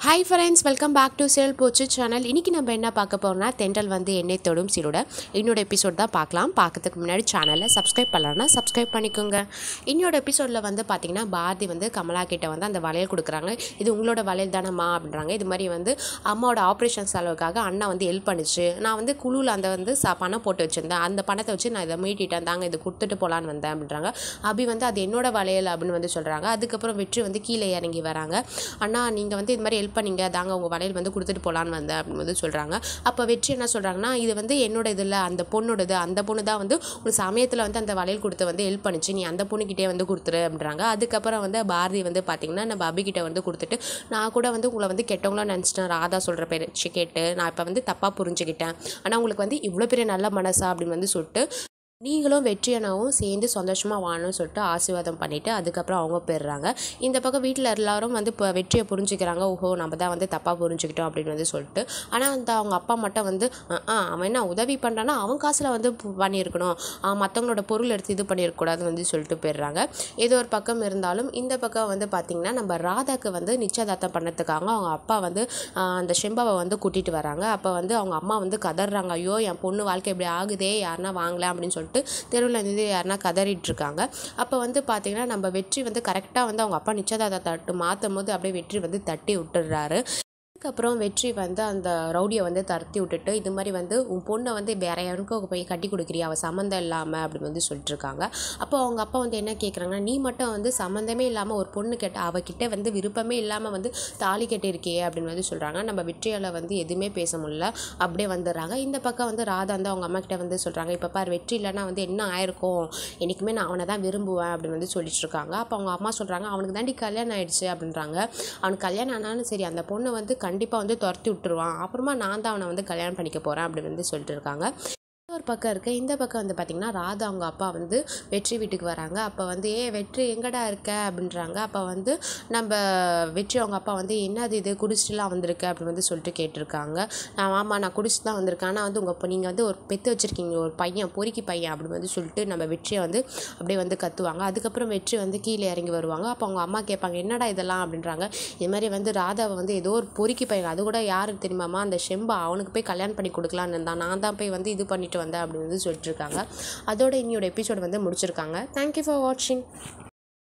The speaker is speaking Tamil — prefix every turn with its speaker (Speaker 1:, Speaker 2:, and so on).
Speaker 1: hi friends welcome back to சேல் போச்சு சேனல் இன்றைக்கி நம்ம என்ன பார்க்க போகிறோம்னா தென்றல் வந்து எண்ணெய் தொடும் சீரோட இன்னொரு எபிசோட் தான் பார்க்கலாம் பார்க்கறதுக்கு முன்னாடி சேனலை சப்ஸ்கிரைப் பண்ணலாம்னா சப்ஸ்கிரைப் பண்ணிக்கோங்க இன்னொரு எபிசோடில் வந்து பார்த்திங்கன்னா பாரதி வந்து கமலா கிட்ட வந்து அந்த வளையல் கொடுக்குறாங்க இது உங்களோட வளையல் தானம்மா அப்படின்றாங்க இது மாதிரி வந்து அம்மாவோட ஆப்ரேஷன் செலவுக்காக அண்ணா வந்து ஹெல்ப் பண்ணுச்சு நான் வந்து குழுவில் அந்த வந்து ச பணம் போட்டு வச்சுருந்தேன் அந்த பணத்தை வச்சு நான் இதை மீட்டிட்டேன் தாங்க இது கொடுத்துட்டு போகலான்னு வந்தேன் அப்படின்றாங்க அபி வந்து அது என்னோட வளையல் அப்படின்னு வந்து சொல்கிறாங்க அதுக்கப்புறம் வெற்றி வந்து கீழே இறங்கி வராங்க அண்ணா நீங்கள் வந்து இது மாதிரி ஹெல்ப் பண்ணீங்க தாங்க உங்கள் வளையல் வந்து கொடுத்துட்டு போகலான்னு வந்தேன் அப்படின்னு வந்து சொல்கிறாங்க அப்போ வெற்றி என்ன சொல்கிறாங்கன்னா இது வந்து என்னோட இதில் அந்த பொண்ணோடது அந்த பொண்ணு தான் வந்து ஒரு சமயத்தில் வந்து அந்த வளையல் கொடுத்து வந்து ஹெல்ப் பண்ணுச்சு நீ அந்த பொண்ணுக்கிட்டே வந்து கொடுத்துரு அப்படின்றாங்க அதுக்கப்புறம் வந்து பாரதி வந்து பார்த்திங்கன்னா நம்ம அபிகிட்ட வந்து கொடுத்துட்டு நான் கூட வந்து உங்களை வந்து கெட்டவங்களா நினச்சிட்டேன் ராதா சொல்கிற பேச்சு கேட்டு நான் இப்போ வந்து தப்பாக புரிஞ்சுக்கிட்டேன் ஆனால் உங்களுக்கு வந்து இவ்வளோ பெரிய நல்ல மனசா அப்படின்னு வந்து சொல்லிட்டு நீங்களும் வெற்றியனாவும் சேர்ந்து சந்தோஷமாக வாழணும்னு சொல்லிட்டு ஆசீர்வாதம் பண்ணிவிட்டு அதுக்கப்புறம் அவங்க போயிடுறாங்க இந்த பக்கம் வீட்டில் எல்லாரும் வந்து இப்போ வெற்றியை புரிஞ்சுக்கிறாங்க ஓஹோ நம்ம தான் வந்து தப்பாக புரிஞ்சுக்கிட்டோம் அப்படின்னு வந்து சொல்லிட்டு ஆனால் அந்த அவங்க அப்பா மட்டும் வந்து "அஹ், அஹ், அவன் என்ன உதவி பண்ணுறான்னா அவன் காசில் வந்து பு- பண்ணியிருக்கணும் அவன் மற்றவங்களோட பொருள் எடுத்து இது பண்ணியிருக்கக்கூடாதுன்னு வந்து சொல்லிட்டு போயிடுறாங்க ஏதோ ஒரு பக்கம் இருந்தாலும் இந்த பக்கம் வந்து பார்த்திங்கன்னா நம்ம ராதாக்கு வந்து நிச்சயதார்த்தம் பண்ணதுக்காக அவங்க அப்பா வந்து ஆஹ், அந்த ஷெம்பாவை வந்து கூட்டிகிட்டு வராங்க அப்போ வந்து அவங்க அம்மா வந்து கதறாங்க ஐயோ என் பொண்ணு வாழ்க்கை இப்படி ஆகுதே யாருன்னா வாங்கலாம் அப்படின்னு சொல்லிட்டு தெருவில் இருந்து யாருன்னா கதறிட்டு இருக்காங்க அப்போ வந்து பார்த்திங்கன்னா நம்ம வெற்றி வந்து கரெக்டாக வந்து அவங்க அப்பா நிச்சயதார்த்த தட்டு மாற்றும் போது அப்படியே வெற்றி வந்து தட்டி விட்டுடுறாரு அதுக்கப்புறம் வெற்றி வந்து அந்த ரவுடியை வந்து தரத்தி விட்டுட்டு இது மாதிரி வந்து உன் பொண்ணை வந்து வேற யாருக்கும் போய் கட்டி கொடுக்குறியா அவள் சம்மந்தம் இல்லாமல் அப்படின்னு வந்து சொல்லிட்டு இருக்காங்க அப்போ அவங்க அப்பா வந்து என்ன கேட்குறாங்கன்னா நீ மட்டும் வந்து சம்மந்தமே இல்லாமல் ஒரு பொண்ணு கேட்ட அவகிட்ட வந்து விருப்பமே இல்லாமல் வந்து தாலி கட்டியிருக்கியே அப்படின்னு வந்து சொல்கிறாங்க நம்ம வெற்றியால் வந்து எதுவுமே பேச முடியல அப்படியே வந்துடுறாங்க இந்த பக்கம் வந்து ராதா வந்து அவங்க அம்மா கிட்ட வந்து சொல்கிறாங்க இப்போ பாரு வெற்றி இல்லைன்னா வந்து என்ன ஆயிருக்கும் என்றைக்குமே நான் அவனை தான் விரும்புவேன் அப்படின்னு வந்து சொல்லிட்டு இருக்காங்க அப்போ அவங்க அம்மா சொல்கிறாங்க அவனுக்கு தாண்டி கல்யாணம் ஆயிடுச்சு அப்படின்றாங்க அவனுக்கு கல்யாணம் ஆனாலும் சரி அந்த பொண்ணை வந்து கண்டிப்பாக வந்து துரத்தி விட்டுருவான் அப்புறமா நான் தான் அவனை வந்து கல்யாணம் பண்ணிக்க போகிறேன் அப்படின்னு வந்து சொல்லிட்டு இருக்காங்க ஒரு பக்கம் இருக்கு இந்த பக்கம் வந்து பார்த்திங்கன்னா ராதா அவங்க அப்பா வந்து வெற்றி வீட்டுக்கு வராங்க அப்போ வந்து ஏ வெற்றி எங்கடா இருக்க அப்படின்றாங்க அப்போ வந்து நம்ம வெற்றி அவங்க அப்பா வந்து என்னது இது குடிச்சிட்டுலாம் வந்திருக்க அப்படின்னு வந்து சொல்லிட்டு கேட்டிருக்காங்க நான் ஆமாம் நான் குடிச்சிட்டு தான் வந்திருக்கேன் ஆனால் வந்து உங்கள் இப்போ நீங்கள் வந்து ஒரு பெற்று வச்சுருக்கீங்க ஒரு பையன் பொறுக்கி பையன் அப்படின்னு வந்து சொல்லிட்டு நம்ம வெற்றியை வந்து அப்படியே வந்து கத்துவாங்க அதுக்கப்புறம் வெற்றி வந்து கீழே இறங்கி வருவாங்க அப்போ அவங்க அம்மா கேட்பாங்க என்னடா இதெல்லாம் அப்படின்றாங்க இது மாதிரி வந்து ராதாவை வந்து ஏதோ ஒரு பொறுக்கி பையன் அது கூட யாருக்கு தெரியுமாமா அந்த ஷெம்பா அவனுக்கு போய் கல்யாணம் பண்ணி கொடுக்கலான்னு இருந்தான் நான் தான் போய் வந்து இது பண்ணிட்டு வந்தேன் அப்படின்னு வந்து சொல்லிட்டு இருக்காங்க அதோட இன்னியோட எபிசோட் வந்து முடிச்சிருக்காங்க தேங்க்யூ ஃபார் வாட்சிங்